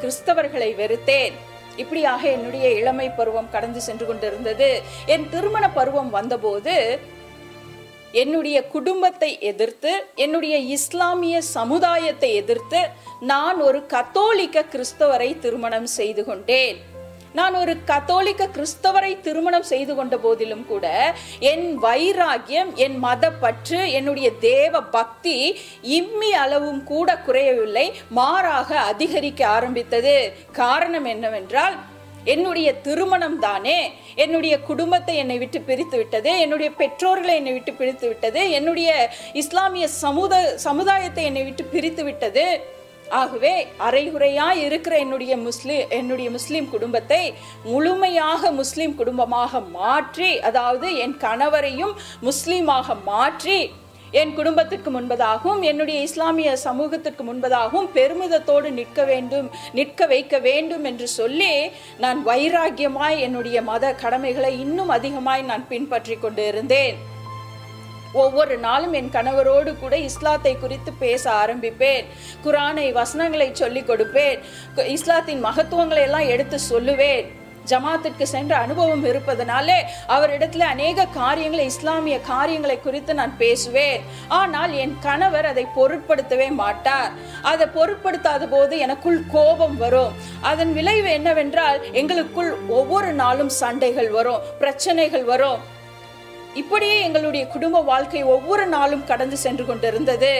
கிறிஸ்தவர்களை வெறுத்தேன் இப்படியாக என்னுடைய இளமை பருவம் கடந்து சென்று கொண்டிருந்தது என் திருமண பருவம் வந்தபோது என்னுடைய குடும்பத்தை எதிர்த்து என்னுடைய இஸ்லாமிய சமுதாயத்தை எதிர்த்து நான் ஒரு கத்தோலிக்க கிறிஸ்தவரை திருமணம் செய்து கொண்டேன் நான் ஒரு கத்தோலிக்க கிறிஸ்தவரை திருமணம் செய்து கொண்ட போதிலும் கூட என் வைராகியம் என் மத பற்று என்னுடைய தேவ பக்தி இம்மி அளவும் கூட குறையவில்லை மாறாக அதிகரிக்க ஆரம்பித்தது காரணம் என்னவென்றால் என்னுடைய திருமணம் தானே என்னுடைய குடும்பத்தை என்னை விட்டு பிரித்து விட்டது என்னுடைய பெற்றோர்களை என்னை விட்டு பிரித்து விட்டது என்னுடைய இஸ்லாமிய சமுத சமுதாயத்தை என்னை விட்டு பிரித்து விட்டது ஆகவே அரைகுறையா இருக்கிற என்னுடைய முஸ்லிம் என்னுடைய முஸ்லிம் குடும்பத்தை முழுமையாக முஸ்லிம் குடும்பமாக மாற்றி அதாவது என் கணவரையும் முஸ்லீமாக மாற்றி என் குடும்பத்திற்கு முன்பதாகவும் என்னுடைய இஸ்லாமிய சமூகத்திற்கு முன்பதாகவும் பெருமிதத்தோடு நிற்க வேண்டும் நிற்க வைக்க வேண்டும் என்று சொல்லி நான் வைராக்கியமாய் என்னுடைய மத கடமைகளை இன்னும் அதிகமாய் நான் பின்பற்றி கொண்டு இருந்தேன் ஒவ்வொரு நாளும் என் கணவரோடு கூட இஸ்லாத்தை குறித்து பேச ஆரம்பிப்பேன் குரானை வசனங்களை சொல்லிக் கொடுப்பேன் கு- இஸ்லாத்தின் மகத்துவங்களை எல்லாம் எடுத்து சொல்லுவேன் ஜமாத்திற்கு சென்ற அனுபவம் இருப்பதனாலே அவரிடத்துல அநேக காரியங்களை இஸ்லாமிய காரியங்களை குறித்து நான் பேசுவேன் ஆனால் என் கணவர் அதை பொருட்படுத்தவே மாட்டார் அதை பொருட்படுத்தாத போது எனக்குள் கோபம் வரும் அதன் விளைவு என்னவென்றால் எங்களுக்குள் ஒவ்வொரு நாளும் சண்டைகள் வரும் பிரச்சனைகள் வரும் இப்படியே எங்களுடைய குடும்ப வாழ்க்கை ஒவ்வொரு நாளும் கடந்து சென்று கொண்டிருந்தது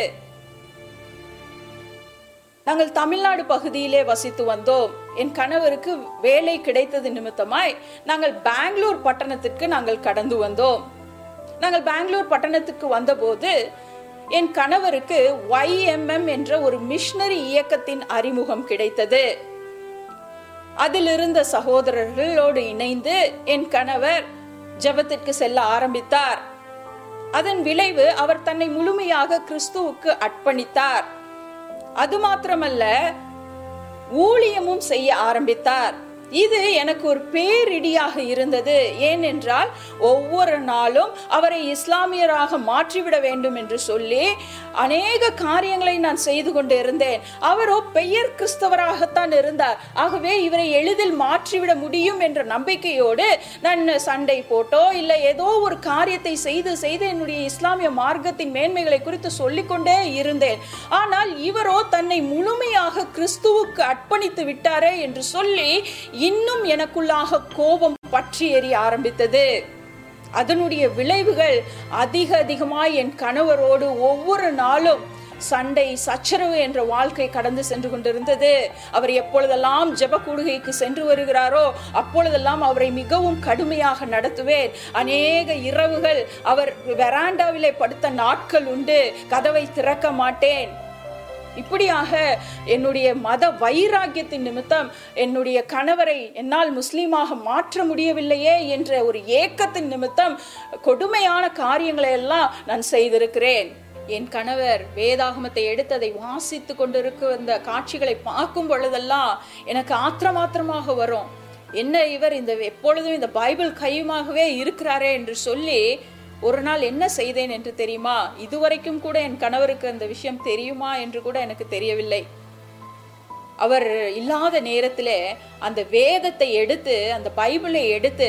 நாங்கள் தமிழ்நாடு பகுதியிலே வசித்து வந்தோம் என் கணவருக்கு வேலை கிடைத்தது நிமித்தமாய் நாங்கள் பெங்களூர் பட்டணத்திற்கு நாங்கள் கடந்து வந்தோம் நாங்கள் பெங்களூர் பட்டணத்துக்கு வந்தபோது என் கணவருக்கு YMM என்ற ஒரு மிஷனரி இயக்கத்தின் அறிமுகம் கிடைத்தது அதில் இருந்த சகோதரர்களோடு இணைந்து என் கணவர் ஜெபத்திற்கு செல்ல ஆரம்பித்தார் அதன் விளைவு அவர் தன்னை முழுமையாக கிறிஸ்துவுக்கு அர்ப்பணித்தார் அது மாத்திரமல்ல ஊழியமும் செய்ய ஆரம்பித்தார் இது எனக்கு ஒரு பேரிடியாக இருந்தது ஏனென்றால் ஒவ்வொரு நாளும் அவரை இஸ்லாமியராக மாற்றிவிட வேண்டும் என்று சொல்லி அநேக காரியங்களை நான் செய்து கொண்டு இருந்தேன் அவரோ பெயர் கிறிஸ்தவராகத்தான் இருந்தார் ஆகவே இவரை எளிதில் மாற்றிவிட முடியும் என்ற நம்பிக்கையோடு நான் சண்டை போட்டோ இல்லை ஏதோ ஒரு காரியத்தை செய்து செய்து என்னுடைய இஸ்லாமிய மார்க்கத்தின் மேன்மைகளை குறித்து சொல்லிக்கொண்டே இருந்தேன் ஆனால் இவரோ தன்னை முழுமையாக கிறிஸ்துவுக்கு அர்ப்பணித்து விட்டாரே என்று சொல்லி இன்னும் எனக்குள்ளாக கோபம் பற்றி எரிய ஆரம்பித்தது அதனுடைய விளைவுகள் அதிக அதிகமாய் என் கணவரோடு ஒவ்வொரு நாளும் சண்டை சச்சரவு என்ற வாழ்க்கை கடந்து சென்று கொண்டிருந்தது அவர் எப்பொழுதெல்லாம் ஜெப கூடுகைக்கு சென்று வருகிறாரோ அப்பொழுதெல்லாம் அவரை மிகவும் கடுமையாக நடத்துவேன் அநேக இரவுகள் அவர் வெராண்டாவிலே படுத்த நாட்கள் உண்டு கதவை திறக்க மாட்டேன் இப்படியாக என்னுடைய மத வைராக்கியத்தின் நிமித்தம் என்னுடைய கணவரை என்னால் முஸ்லீமாக மாற்ற முடியவில்லையே என்ற ஒரு ஏக்கத்தின் நிமித்தம் கொடுமையான காரியங்களை எல்லாம் நான் செய்திருக்கிறேன் என் கணவர் வேதாகமத்தை எடுத்து அதை வாசித்து கொண்டிருக்க அந்த காட்சிகளை பார்க்கும் பொழுதெல்லாம் எனக்கு ஆத்திரமாத்திரமாக வரும் என்ன இவர் இந்த எப்பொழுதும் இந்த பைபிள் கையுமாகவே இருக்கிறாரே என்று சொல்லி ஒரு நாள் என்ன செய்தேன் என்று தெரியுமா இதுவரைக்கும் கூட என் கணவருக்கு அந்த விஷயம் தெரியுமா என்று கூட எனக்கு தெரியவில்லை அவர் இல்லாத நேரத்தில் அந்த வேதத்தை எடுத்து அந்த பைபிளை எடுத்து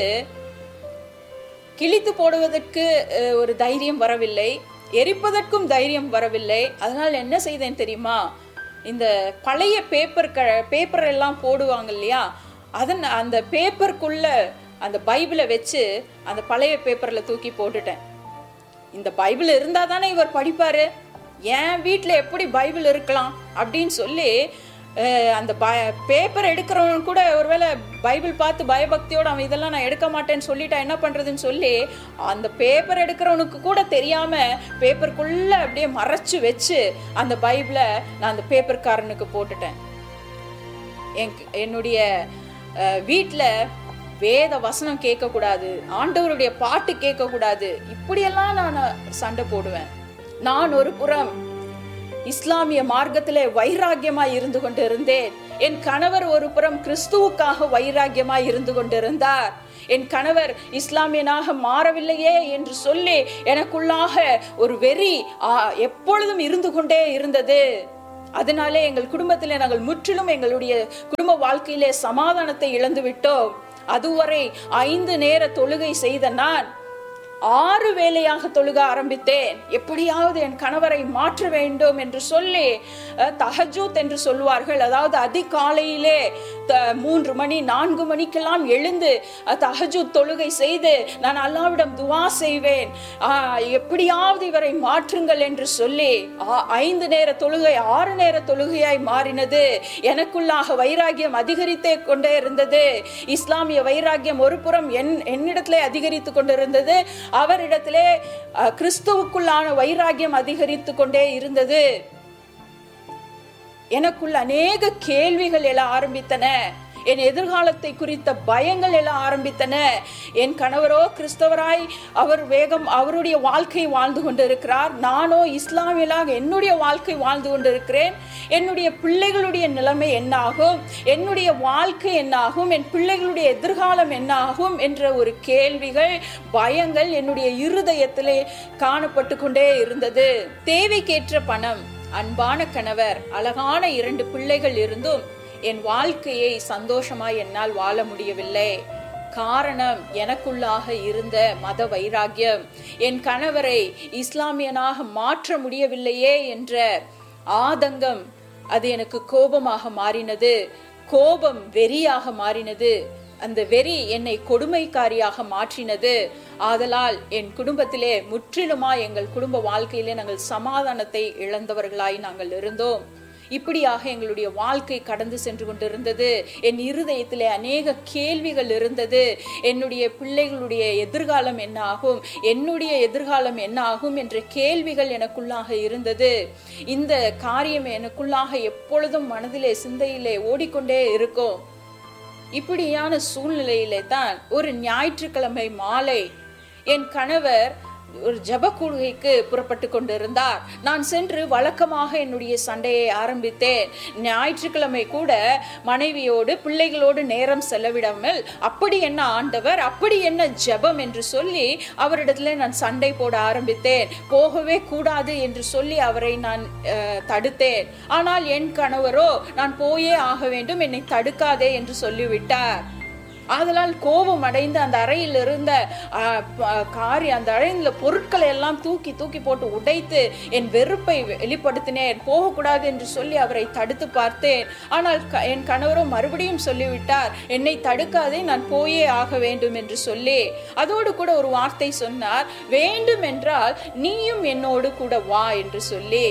கிழித்து போடுவதற்கு அஹ், ஒரு தைரியம் வரவில்லை எரிப்பதற்கும் தைரியம் வரவில்லை அதனால் என்ன செய்தேன் தெரியுமா இந்த பழைய பேப்பர் க பேப்பர் எல்லாம் போடுவாங்க இல்லையா அதன் அந்த பேப்பருக்குள்ள அந்த பைபிளை வச்சு அந்த பழைய பேப்பரில் தூக்கி போட்டுட்டேன் இந்த பைபிள் இருந்தா தானே இவர் படிப்பாரு என் வீட்டில் எப்படி பைபிள் இருக்கலாம் அப்படின்னு சொல்லி அஹ், அந்த ப பேப்பர் எடுக்கிறவன் கூட ஒருவேளை பைபிள் பார்த்து பயபக்தியோட அவன் இதெல்லாம் நான் எடுக்க மாட்டேன்னு சொல்லிட்டா என்ன பண்றதுன்னு சொல்லி அந்த பேப்பர் எடுக்கிறவனுக்கு கூட தெரியாம பேப்பருக்குள்ள அப்படியே மறைச்சு வச்சு அந்த பைபிளை நான் அந்த பேப்பர்காரனுக்கு போட்டுட்டேன் என் என்னுடைய வீட்டில் வேத வசனம் கேட்கக்கூடாது ஆண்டவருடைய பாட்டு கேட்கக்கூடாது இப்படியெல்லாம் நான் சண்டை போடுவேன் நான் ஒரு புறம் இஸ்லாமிய மார்க்கத்திலே வைராக்கியமாய் இருந்து கொண்டிருந்தேன் என் கணவர் ஒரு புறம் கிறிஸ்துவுக்காக வைராக்கியமாய் இருந்து கொண்டிருந்தார் என் கணவர் இஸ்லாமியனாக மாறவில்லையே என்று சொல்லி எனக்குள்ளாக ஒரு வெறி ஆ, எப்பொழுதும் இருந்து கொண்டே இருந்தது அதனாலே எங்கள் குடும்பத்திலே நாங்கள் முற்றிலும் எங்களுடைய குடும்ப வாழ்க்கையிலே சமாதானத்தை இழந்து விட்டோம் அதுவரை ஐந்து நேர தொழுகை செய்த நான் ஆறு வேலையாக தொழுக ஆரம்பித்தேன் எப்படியாவது என் கணவரை மாற்ற வேண்டும் என்று சொல்லி அஹ், தஹஜூத் என்று சொல்வார்கள் அதாவது அதிகாலையிலே த- மூன்று மணி நான்கு மணிக்கெல்லாம் எழுந்து அஹ், தஹஜூத் தொழுகை செய்து நான் அல்லாவிடம் துவா செய்வேன் ஆஹ், எப்படியாவது இவரை மாற்றுங்கள் என்று சொல்லி ஆ- ஐந்து நேர தொழுகை ஆறு நேர தொழுகையாய் மாறினது எனக்குள்ளாக வைராகியம் அதிகரித்தே கொண்டே இருந்தது இஸ்லாமிய வைராகியம் ஒரு புறம் என் என்னிடத்திலே அதிகரித்து கொண்டிருந்தது அவரிடத்திலே அஹ், கிறிஸ்துவுக்குள்ளான வைராகியம் அதிகரித்து கொண்டே இருந்தது எனக்குள்ள அநேக கேள்விகள் எழ ஆரம்பித்தன என் எதிர்காலத்தை குறித்த பயங்கள் எல்லாம் ஆரம்பித்தன என் கணவரோ கிறிஸ்தவராய் அவர் வேகம் அவருடைய வாழ்க்கை வாழ்ந்து கொண்டிருக்கிறார் நானோ இஸ்லாமியலாக என்னுடைய வாழ்க்கை வாழ்ந்து கொண்டிருக்கிறேன் என்னுடைய பிள்ளைகளுடைய நிலைமை என்னாகும் என்னுடைய வாழ்க்கை என்னாகும் என் பிள்ளைகளுடைய எதிர்காலம் என்னாகும் என்ற ஒரு கேள்விகள் பயங்கள் என்னுடைய இருதயத்திலே காணப்பட்டு கொண்டே இருந்தது தேவைக்கேற்ற பணம் அன்பான கணவர் அழகான இரண்டு பிள்ளைகள் இருந்தும் என் வாழ்க்கையை சந்தோஷமாய் என்னால் வாழ முடியவில்லை காரணம் எனக்குள்ளாக இருந்த மத வைராகியம் என் கணவரை இஸ்லாமியனாக மாற்ற முடியவில்லையே என்ற ஆதங்கம் அது எனக்கு கோபமாக மாறினது கோபம் வெறியாக மாறினது அந்த வெறி என்னை கொடுமைக்காரியாக மாற்றினது ஆதலால் என் குடும்பத்திலே முற்றிலுமா எங்கள் குடும்ப வாழ்க்கையிலே நாங்கள் சமாதானத்தை இழந்தவர்களாய் நாங்கள் இருந்தோம் இப்படியாக எங்களுடைய வாழ்க்கை கடந்து சென்று கொண்டிருந்தது என் இருதயத்திலே அநேக கேள்விகள் இருந்தது என்னுடைய பிள்ளைகளுடைய எதிர்காலம் என்ன ஆகும் என்னுடைய எதிர்காலம் என்ன ஆகும் என்ற கேள்விகள் எனக்குள்ளாக இருந்தது இந்த காரியம் எனக்குள்ளாக எப்பொழுதும் மனதிலே சிந்தையிலே ஓடிக்கொண்டே இருக்கும் இப்படியான சூழ்நிலையிலே தான் ஒரு ஞாயிற்றுக்கிழமை மாலை என் கணவர் ஒரு ஜப கூடுகைக்கு புறப்பட்டு கொண்டிருந்தார் நான் சென்று வழக்கமாக என்னுடைய சண்டையை ஆரம்பித்தேன் ஞாயிற்றுக்கிழமை கூட மனைவியோடு பிள்ளைகளோடு நேரம் செலவிடாமல் அப்படி என்ன ஆண்டவர் அப்படி என்ன ஜெபம் என்று சொல்லி அவரிடத்துல நான் சண்டை போட ஆரம்பித்தேன் போகவே கூடாது என்று சொல்லி அவரை நான் அஹ், தடுத்தேன் ஆனால் என் கணவரோ நான் போயே ஆக வேண்டும் என்னை தடுக்காதே என்று சொல்லிவிட்டார் ஆதலால் கோபம் அடைந்து அந்த அறையில் இருந்த ஆஹ், ப- காரி அந்த அறையில் பொருட்களை எல்லாம் தூக்கி தூக்கி போட்டு உடைத்து என் வெறுப்பை வெளிப்படுத்தினேன் போகக்கூடாது என்று சொல்லி அவரை தடுத்து பார்த்தேன் ஆனால் க- என் கணவரோ மறுபடியும் சொல்லிவிட்டார் என்னை தடுக்காதே நான் போயே ஆக வேண்டும் என்று சொல்லி அதோடு கூட ஒரு வார்த்தை சொன்னார் வேண்டும் என்றால் நீயும் என்னோடு கூட வா என்று சொல்லி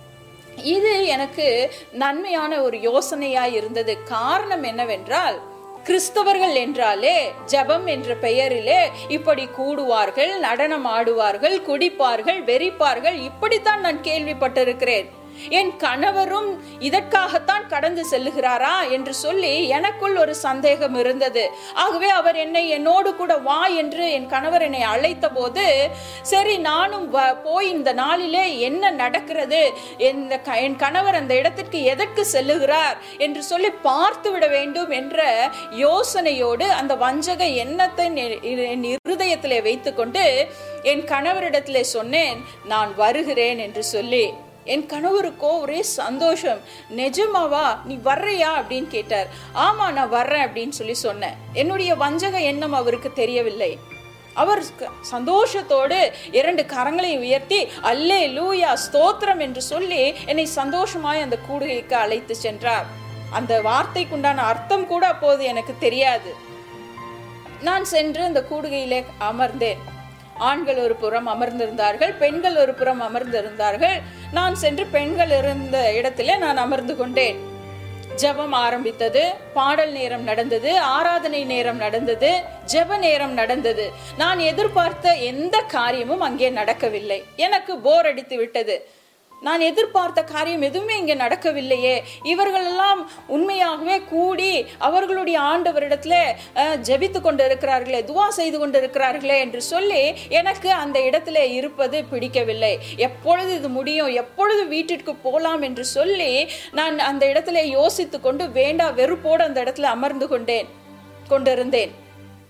இது எனக்கு நன்மையான ஒரு யோசனையாய் இருந்தது காரணம் என்னவென்றால் கிறிஸ்தவர்கள் என்றாலே ஜெபம் என்ற பெயரிலே இப்படி கூடுவார்கள் நடனம் ஆடுவார்கள் குடிப்பார்கள் வெறிப்பார்கள் இப்படித்தான் நான் கேள்விப்பட்டிருக்கிறேன் என் கணவரும் இதற்காகத்தான் கடந்து செல்லுகிறாரா என்று சொல்லி எனக்குள் ஒரு சந்தேகம் இருந்தது ஆகவே அவர் என்னை என்னோடு கூட வா என்று என் கணவர் என்னை அழைத்த போது சரி நானும் வ- போய் இந்த நாளிலே என்ன நடக்கிறது இந்த க- என் கணவர் அந்த இடத்திற்கு எதற்கு செல்லுகிறார் என்று சொல்லி பார்த்து விட வேண்டும் என்ற யோசனையோடு அந்த வஞ்சக எண்ணத்தை நெ- என் இருதயத்திலே வைத்துக்கொண்டு என் கணவரிடத்திலே சொன்னேன் நான் வருகிறேன் என்று சொல்லி என் கணவருக்கோ ஒரே சந்தோஷம் நிஜமாவா நீ வர்றியா அப்படின்னு கேட்டார் ஆமா நான் வர்றேன் அப்படின்னு சொல்லி சொன்னேன் என்னுடைய வஞ்சக எண்ணம் அவருக்கு தெரியவில்லை அவர் க- சந்தோஷத்தோடு இரண்டு கரங்களை உயர்த்தி அல்லே லூயா ஸ்தோத்திரம் என்று சொல்லி என்னை சந்தோஷமாய் அந்த கூடுகைக்கு அழைத்து சென்றார் அந்த வார்த்தைக்குண்டான அர்த்தம் கூட அப்போது எனக்கு தெரியாது நான் சென்று அந்த கூடுகையிலே அமர்ந்தேன் ஆண்கள் ஒரு புறம் அமர்ந்திருந்தார்கள் பெண்கள் ஒரு புறம் அமர்ந்திருந்தார்கள் நான் சென்று பெண்கள் இருந்த இடத்திலே நான் அமர்ந்து கொண்டேன் ஜெபம் ஆரம்பித்தது பாடல் நேரம் நடந்தது ஆராதனை நேரம் நடந்தது ஜெப நேரம் நடந்தது நான் எதிர்பார்த்த எந்த காரியமும் அங்கே நடக்கவில்லை எனக்கு போர் அடித்து விட்டது நான் எதிர்பார்த்த காரியம் எதுவுமே இங்கே நடக்கவில்லையே இவர்களெல்லாம் உண்மையாகவே கூடி அவர்களுடைய ஆண்டவரிடத்துல அஹ், ஜெபித்து கொண்டு இருக்கிறார்களே துவா செய்து கொண்டு இருக்கிறார்களே என்று சொல்லி எனக்கு அந்த இடத்துல இருப்பது பிடிக்கவில்லை எப்பொழுது இது முடியும் எப்பொழுது வீட்டிற்கு போலாம் என்று சொல்லி நான் அந்த இடத்துல யோசித்து கொண்டு வேண்டா வெறுப்போடு அந்த இடத்துல அமர்ந்து கொண்டேன் கொண்டிருந்தேன்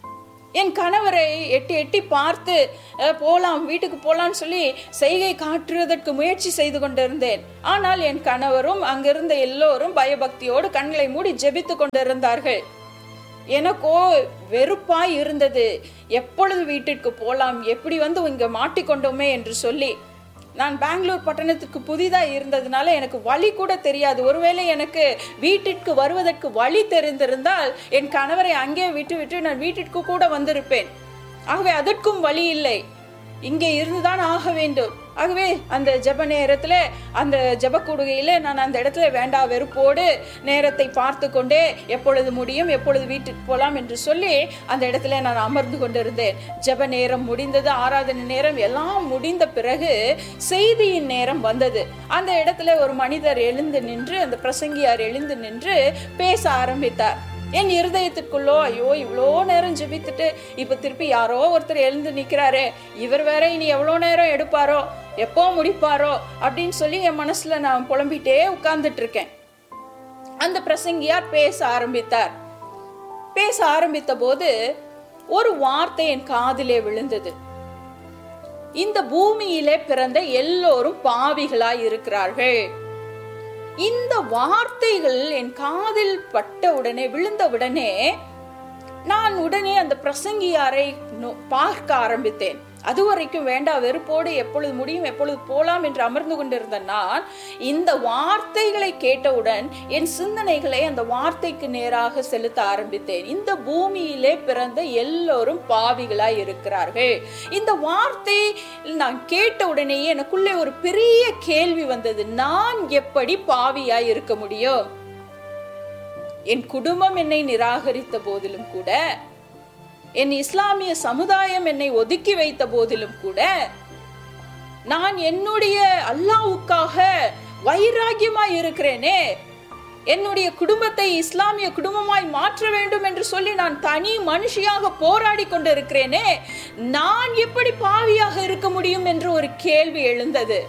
என் கணவரை எட்டி எட்டி பார்த்து "அஹ், போலாம் வீட்டுக்கு போலான்னு சொல்லி செய்கை காட்டுவதற்கு முயற்சி செய்து கொண்டிருந்தேன் ஆனால் என் கணவரும் அங்கிருந்த எல்லோரும் பயபக்தியோடு கண்களை மூடி ஜெபித்து கொண்டிருந்தார்கள் எனக்கோ வெறுப்பாய் இருந்தது எப்பொழுது வீட்டிற்கு போலாம் எப்படி வந்து இங்க மாட்டிக்கொண்டோமே என்று சொல்லி நான் பெங்களூர் பட்டணத்துக்கு புதிதா இருந்ததுனால எனக்கு வழி கூட தெரியாது ஒருவேளை எனக்கு வீட்டிற்கு வருவதற்கு வழி தெரிந்திருந்தால் என் கணவரை அங்கே விட்டு விட்டு நான் வீட்டிற்கு கூட வந்திருப்பேன் ஆகவே அதற்கும் வழி இல்லை இங்கே இருந்துதான் ஆக வேண்டும் ஆகவே அந்த ஜெப நேரத்துல அந்த ஜெப கூடுகையில நான் அந்த இடத்துல வேண்டா வெறுப்போடு நேரத்தை பார்த்து கொண்டே எப்பொழுது முடியும் எப்பொழுது வீட்டுக்கு போலாம் என்று சொல்லி அந்த இடத்துல நான் அமர்ந்து கொண்டிருந்தேன் ஜெப நேரம் முடிந்தது ஆராதனை நேரம் எல்லாம் முடிந்த பிறகு செய்தியின் நேரம் வந்தது அந்த இடத்துல ஒரு மனிதர் எழுந்து நின்று அந்த பிரசங்கியார் எழுந்து நின்று பேச ஆரம்பித்தார் என் இருதயத்துக்குள்ளோ ஐயோ இவ்வளோ நேரம் ஜெபித்துட்டு இப்ப திருப்பி யாரோ ஒருத்தர் எழுந்து நிக்கிறாரே இவர் வேற இனி எவ்வளோ நேரம் எடுப்பாரோ எப்போ முடிப்பாரோ அப்படின்னு சொல்லி என் மனசுல நான் புலம்பிட்டே உட்கார்ந்துட்டு இருக்கேன் அந்த பிரசங்கியார் பேச ஆரம்பித்தார் பேச ஆரம்பித்த போது ஒரு வார்த்தை என் காதிலே விழுந்தது இந்த பூமியிலே பிறந்த எல்லோரும் பாவிகளாய் இருக்கிறார்கள் இந்த வார்த்தைகள் என் காதில் பட்ட உடனே விழுந்த உடனே நான் உடனே அந்த பிரசங்கியாரை நோ- பார்க்க ஆரம்பித்தேன் அது வரைக்கும் வேண்டாம் வெறுப்போடு எப்பொழுது முடியும் எப்பொழுது போலாம் என்று அமர்ந்து கொண்டிருந்த நான் இந்த வார்த்தைகளை கேட்டவுடன் என் சிந்தனைகளை அந்த வார்த்தைக்கு நேராக செலுத்த ஆரம்பித்தேன் இந்த பூமியிலே பிறந்த எல்லோரும் பாவிகளாய் இருக்கிறார்கள் இந்த வார்த்தை நான் கேட்ட உடனேயே எனக்குள்ளே ஒரு பெரிய கேள்வி வந்தது நான் எப்படி பாவியாய் இருக்க முடியும் என் குடும்பம் என்னை நிராகரித்த போதிலும் கூட என் இஸ்லாமிய சமுதாயம் என்னை ஒதுக்கி வைத்த போதிலும் கூட நான் என்னுடைய அல்லாவுக்காக வைராகியமாய் இருக்கிறேனே என்னுடைய குடும்பத்தை இஸ்லாமிய குடும்பமாய் மாற்ற வேண்டும் என்று சொல்லி நான் தனி மனுஷியாக போராடி கொண்டிருக்கிறேனே நான் எப்படி பாவியாக இருக்க முடியும் என்று ஒரு கேள்வி எழுந்தது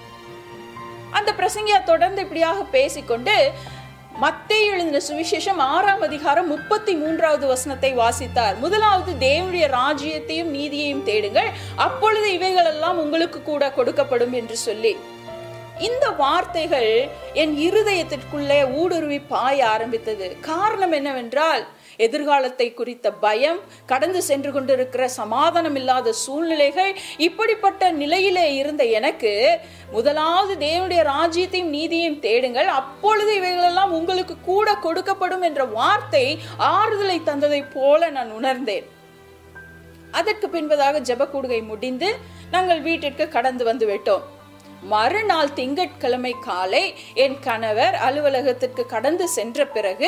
அந்த பிரசங்கியா தொடர்ந்து இப்படியாக பேசிக்கொண்டு மத்தேயு எழுதின சுவிசேஷம் ஆறாம் அதிகாரம் முப்பத்தி மூன்றாவது வசனத்தை வாசித்தார் முதலாவது தேவனுடைய ராஜ்யத்தையும் நீதியையும் தேடுங்கள் அப்பொழுது இவைகளெல்லாம் உங்களுக்கு கூட கொடுக்கப்படும் என்று சொல்லி இந்த வார்த்தைகள் என் இருதயத்திற்குள்ளே ஊடுருவி பாய ஆரம்பித்தது காரணம் என்னவென்றால் எதிர்காலத்தை குறித்த பயம் கடந்து சென்று கொண்டிருக்கிற சமாதானம் இல்லாத சூழ்நிலைகள் இப்படிப்பட்ட நிலையிலே இருந்த எனக்கு முதலாவது தேவனுடைய ராஜ்யத்தையும் நீதியையும் தேடுங்கள் அப்பொழுது இவைகளெல்லாம் உங்களுக்கு கூட கொடுக்கப்படும் என்ற வார்த்தை ஆறுதலை தந்ததை போல நான் உணர்ந்தேன் அதற்கு பின்பதாக ஜெபக்கூடுகை முடிந்து நாங்கள் வீட்டிற்கு கடந்து வந்து விட்டோம் மறுநாள் திங்கட்கிழமை காலை என் கணவர் அலுவலகத்திற்கு கடந்து சென்ற பிறகு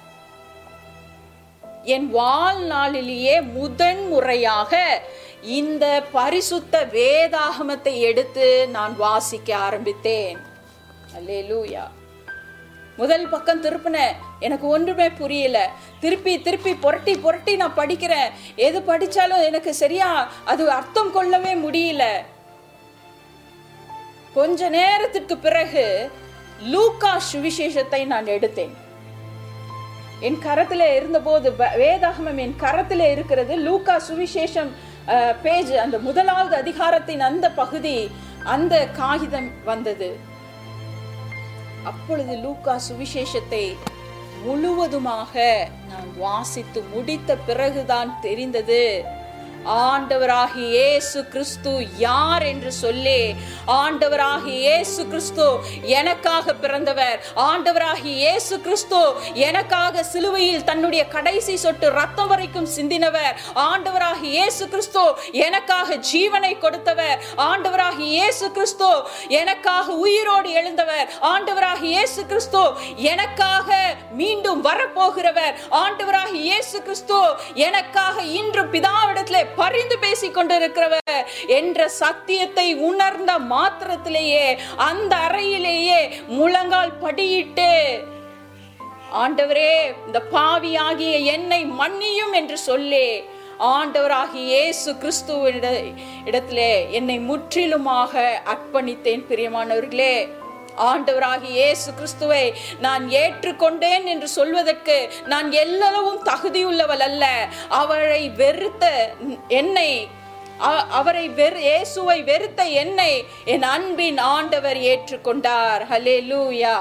என் வாழ்நாளிலேயே முதன் முறையாக இந்த பரிசுத்த வேதாகமத்தை எடுத்து நான் வாசிக்க ஆரம்பித்தேன் அல்லேலூயா முதல் பக்கம் திருப்பினேன் எனக்கு ஒன்றுமே புரியல திருப்பி திருப்பி புரட்டி புரட்டி நான் படிக்கிறேன் எது படிச்சாலும் எனக்கு சரியா அது அர்த்தம் கொள்ளவே முடியல கொஞ்ச நேரத்திற்கு பிறகு லூக்கா சுவிசேஷத்தை நான் எடுத்தேன் என் கரத்துல இருந்தபோது ப- வேதாகமம் என் கரத்துல இருக்கிறது லூக்கா சுவிசேஷம் பேஜ் அந்த முதலாவது அதிகாரத்தின் அந்த பகுதி அந்த காகிதம் வந்தது அப்பொழுது லூக்கா சுவிசேஷத்தை முழுவதுமாக நான் வாசித்து முடித்த பிறகுதான் தெரிந்தது ஆண்டவராகிய இயேசு கிறிஸ்து யார் என்று சொல்லி ஆண்டவராகிய இயேசு கிறிஸ்து எனக்காக பிறந்தவர் ஆண்டவராகிய இயேசு கிறிஸ்து எனக்காக சிலுவையில் தன்னுடைய கடைசி சொட்டு ரத்தம் வரைக்கும் சிந்தினவர் ஆண்டவராகிய இயேசு கிறிஸ்து எனக்காக ஜீவனை கொடுத்தவர் ஆண்டவராகிய இயேசு கிறிஸ்து எனக்காக உயிரோடு எழுந்தவர் ஆண்டவராகிய இயேசு கிறிஸ்து எனக்காக மீண்டும் வரப்போகிறவர் ஆண்டவராகிய இயேசு கிறிஸ்து எனக்காக இன்று பிதாவிடத்திலே பரிந்து பேசிக் கொண்டிருக்கிறவர் என்ற சத்தியத்தை உணர்ந்த மாத்திரத்திலேயே அந்த அறையிலேயே முழங்கால் படியிட்டு ஆண்டவரே இந்த பாவியாகிய என்னை மன்னியும் என்று சொல்லி ஆண்டவராகிய இயேசு கிறிஸ்துவிட இடத்திலே என்னை முற்றிலுமாக அர்ப்பணித்தேன் பிரியமானவர்களே ஆண்டவராகிய இயேசு கிறிஸ்துவை நான் ஏற்றுக்கொண்டேன் என்று சொல்வதற்கு நான் எல்லளவும் தகுதியுள்ளவள் அல்ல அவரை வெறுத்த என்னை அ- அவரை வெறு இயேசுவை வெறுத்த என்னை என் அன்பின் ஆண்டவர் ஏற்றுக்கொண்டார் ஹல்லேலூயா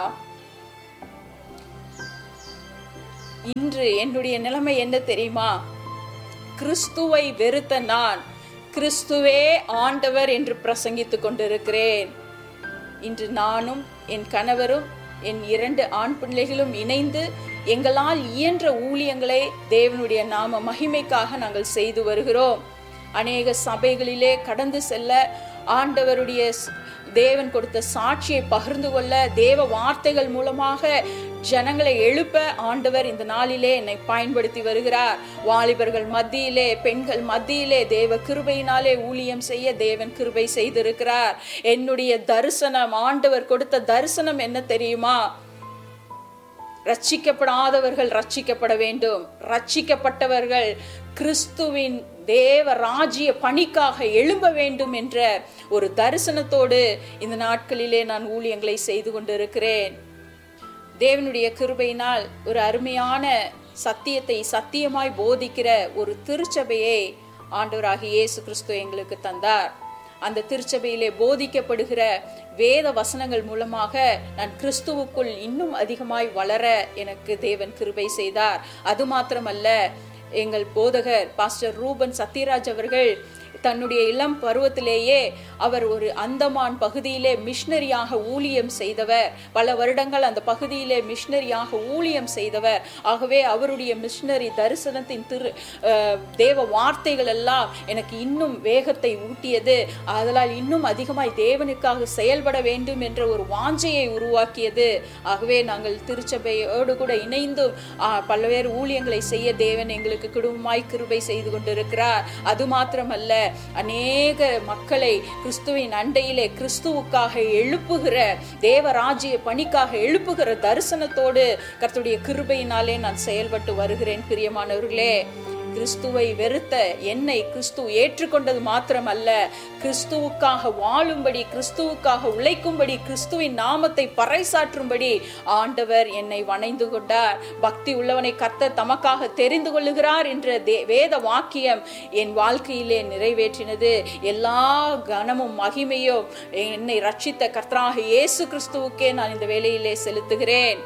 இன்று என்னுடைய நிலைமை என்ன தெரியுமா கிறிஸ்துவை வெறுத்த நான் கிறிஸ்துவே ஆண்டவர் என்று பிரசங்கித்துக் கொண்டிருக்கிறேன் இன்று நானும் என் கணவரும் என் இரண்டு ஆண் பிள்ளைகளும் இணைந்து எங்களால் இயன்ற ஊழியங்களை தேவனுடைய நாம மகிமைக்காக நாங்கள் செய்து வருகிறோம் அநேக சபைகளிலே கடந்து செல்ல ஆண்டவருடைய ஸ்- தேவன் கொடுத்த சாட்சியை பகிர்ந்து கொள்ள தேவ வார்த்தைகள் மூலமாக ஜனங்களை எழுப்ப ஆண்டவர் இந்த நாளிலே என்னை பயன்படுத்தி வருகிறார் வாலிபர்கள் மத்தியிலே பெண்கள் மத்தியிலே தேவ கிருபையினாலே ஊழியம் செய்ய தேவன் கிருபை செய்திருக்கிறார் என்னுடைய தரிசனம் ஆண்டவர் கொடுத்த தரிசனம் என்ன தெரியுமா ரட்சிக்கப்படாதவர்கள் ரட்சிக்கப்பட வேண்டும் ரட்சிக்கப்பட்டவர்கள் கிறிஸ்துவின் தேவ ராஜ்ய பணிக்காக எழும்ப வேண்டும் என்ற ஒரு தரிசனத்தோடு இந்த நாட்களிலே நான் ஊழியங்களை செய்து கொண்டிருக்கிறேன் தேவனுடைய கிருபையினால் ஒரு அருமையான சத்தியத்தை சத்தியமாய் போதிக்கிற ஒரு திருச்சபையை ஆண்டவராகிய இயேசு கிறிஸ்து எங்களுக்கு தந்தார் அந்த திருச்சபையிலே போதிக்கப்படுகிற வேத வசனங்கள் மூலமாக நான் கிறிஸ்துவுக்குள் இன்னும் அதிகமாய் வளர எனக்கு தேவன் கிருபை செய்தார் அது மாத்திரமல்ல எங்கள் போதகர் பாஸ்டர் ரூபன் சத்யராஜ் அவர்கள் தன்னுடைய இளம் பருவத்திலேயே அவர் ஒரு அந்தமான் பகுதியிலே மிஷனரியாக ஊழியம் செய்தவர் பல வருடங்கள் அந்த பகுதியிலே மிஷனரியாக ஊழியம் செய்தவர் ஆகவே அவருடைய மிஷனரி தரிசனத்தின் திரு அஹ், தேவ வார்த்தைகள் எல்லாம் எனக்கு இன்னும் வேகத்தை ஊட்டியது அதனால் இன்னும் அதிகமாய் தேவனுக்காக செயல்பட வேண்டும் என்ற ஒரு வாஞ்சையை உருவாக்கியது ஆகவே நாங்கள் திருச்சபையோடு கூட இணைந்தும் ஆ, பல்வேறு ஊழியங்களை செய்ய தேவன் எங்களுக்கு குடும்பமாய் கிருபை செய்து கொண்டிருக்கிறார் அது மாத்திரமல்ல அநேக மக்களை கிறிஸ்துவின் அண்டையிலே கிறிஸ்துவுக்காக எழுப்புகிற தேவராஜ்ய பணிக்காக எழுப்புகிற தரிசனத்தோடு கர்த்தருடைய கிருபையினாலே நான் செயல்பட்டு வருகிறேன் பிரியமானவர்களே கிறிஸ்துவை வெறுத்த என்னை கிறிஸ்து ஏற்றுக்கொண்டது மாத்திரமல்ல கிறிஸ்துவுக்காக வாழும்படி கிறிஸ்துவுக்காக உழைக்கும்படி கிறிஸ்துவின் நாமத்தை பறைசாற்றும்படி ஆண்டவர் என்னை வணைந்து கொண்டார் பக்தி உள்ளவனை கர்த்தர் தமக்காக தெரிந்து கொள்ளுகிறார் என்ற தே- வேத வாக்கியம் என் வாழ்க்கையிலே நிறைவேற்றினது எல்லா கனமும் மகிமையும் என்னை ரட்சித்த கர்த்தராக இயேசு கிறிஸ்துவுக்கே நான் இந்த வேலையிலே செலுத்துகிறேன்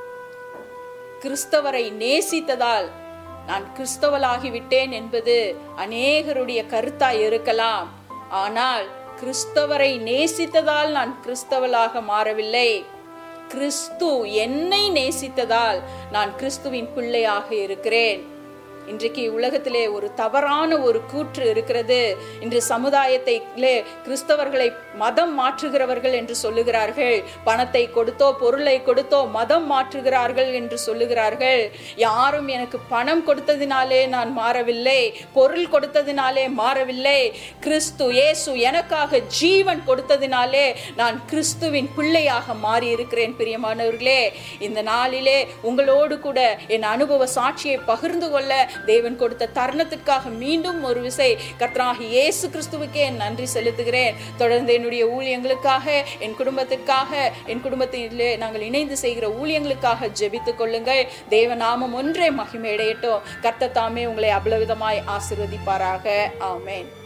கிறிஸ்தவரை நேசித்ததால் நான் கிறிஸ்தவளாகி விட்டேன் என்பது அநேகருடைய கருத்தாய் இருக்கலாம் ஆனால் கிறிஸ்தவரை நேசித்ததால் நான் கிறிஸ்தவளாக மாறவில்லை கிறிஸ்து என்னை நேசித்ததால் நான் கிறிஸ்துவின் பிள்ளையாக இருக்கிறேன் இன்றைக்கு உலகத்திலே ஒரு தவறான ஒரு கூற்று இருக்கிறது இன்று சமுதாயத்தை கிறிஸ்தவர்களை மதம் மாற்றுகிறவர்கள் என்று சொல்லுகிறார்கள் பணத்தை கொடுத்தோ பொருளை கொடுத்தோ மதம் மாற்றுகிறார்கள் என்று சொல்லுகிறார்கள் யாரும் எனக்கு பணம் கொடுத்ததினாலே நான் மாறவில்லை பொருள் கொடுத்ததினாலே மாறவில்லை கிறிஸ்து இயேசு எனக்காக ஜீவன் கொடுத்ததினாலே நான் கிறிஸ்துவின் பிள்ளையாக மாறி இருக்கிறேன் பிரியமானவர்களே இந்த நாளிலே உங்களோடு கூட என் அனுபவ சாட்சியை பகிர்ந்து கொள்ள தேவன் கொடுத்த தருணத்திற்காக மீண்டும் ஒரு விசை கர்த்தராகி இயேசு கிறிஸ்துவுக்கே என் நன்றி செலுத்துகிறேன் தொடர்ந்து என்னுடைய ஊழியங்களுக்காக என் குடும்பத்திற்காக என் குடும்பத்திலே நாங்கள் இணைந்து செய்கிற ஊழியங்களுக்காக ஜெபித்துக் கொள்ளுங்கள் தேவ நாமம் ஒன்றே மகிமையடையட்டும் கர்த்தர் தாமே உங்களை அபலவிதமாய் ஆசிர்வதிப்பாராக ஆமென்